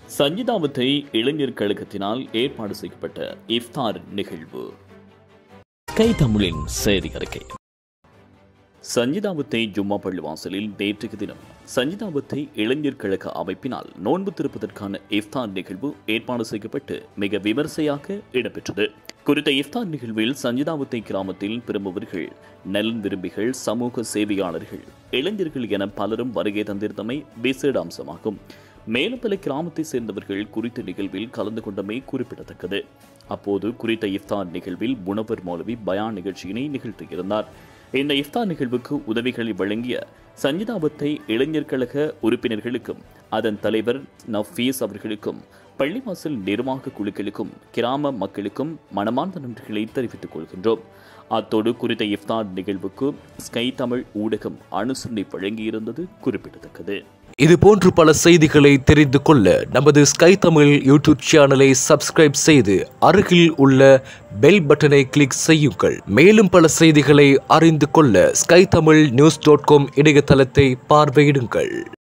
சஞ்சிதாவத்தை இளைஞர் கழகத்தினால் ஏற்பாடு செய்யப்பட்ட இஃப்தார் நிகழ்வு கை தமிழின் செய்தி அறிக்கை சஞ்சிதாவத்தை ஜும்மா பள்ளிவாசலில் நேற்றைய தினம் சஞ்சிதாவத்தை இளைஞர் கழக அமைப்பினால் நோன்பு திறப்பதற்கான இஃப்தார் நிகழ்வு ஏற்பாடு செய்யப்பட்டு மிக விமர்சையாக இடம்பெற்றது குறித்த இஃப்தார் நிகழ்வில் சஞ்சிதாவத்தை கிராமத்தில் பெறுபவர்கள் நலன் விரும்பிகள் சமூக சேவையாளர்கள் இளைஞர்கள் என பலரும் வருகை தந்திருந்தமை விசேட அம்சமாகும் மேலும் பல கிராமத்தை சேர்ந்தவர்கள் குறித்த நிகழ்வில் கலந்து கொண்டமை குறிப்பிடத்தக்கது அப்போது குறித்த இஃப்தார் நிகழ்வில் முனவர் மௌலவி பயான் நிகழ்ச்சியினை நிகழ்த்தியிருந்தார் இந்த இஃப்தார் நிகழ்வுக்கு உதவிகளை வழங்கிய சஞ்சிதாபத்தை இளைஞர் கழக உறுப்பினர்களுக்கும் அதன் தலைவர் நஃபீஸ் அவர்களுக்கும் பள்ளிவாசல் நிர்வாக குழுக்களுக்கும் கிராம மக்களுக்கும் மனமார்ந்த நன்றிகளை தெரிவித்துக் கொள்கின்றோம் அத்தோடு குறித்த இஃப்தார் நிகழ்வுக்கு ஸ்கை தமிழ் ஊடகம் அனுசரணை வழங்கியிருந்தது குறிப்பிடத்தக்கது இது போன்று பல செய்திகளை தெரிந்து கொள்ள நமது ஸ்கை தமிழ் யூடியூப் சேனலை சப்ஸ்கிரைப் செய்து அருகில் உள்ள பெல் பட்டனை கிளிக் செய்யுங்கள் மேலும் பல செய்திகளை அறிந்து கொள்ள sky Tamil news dot com இணையதளத்தை பார்வையிடுங்கள்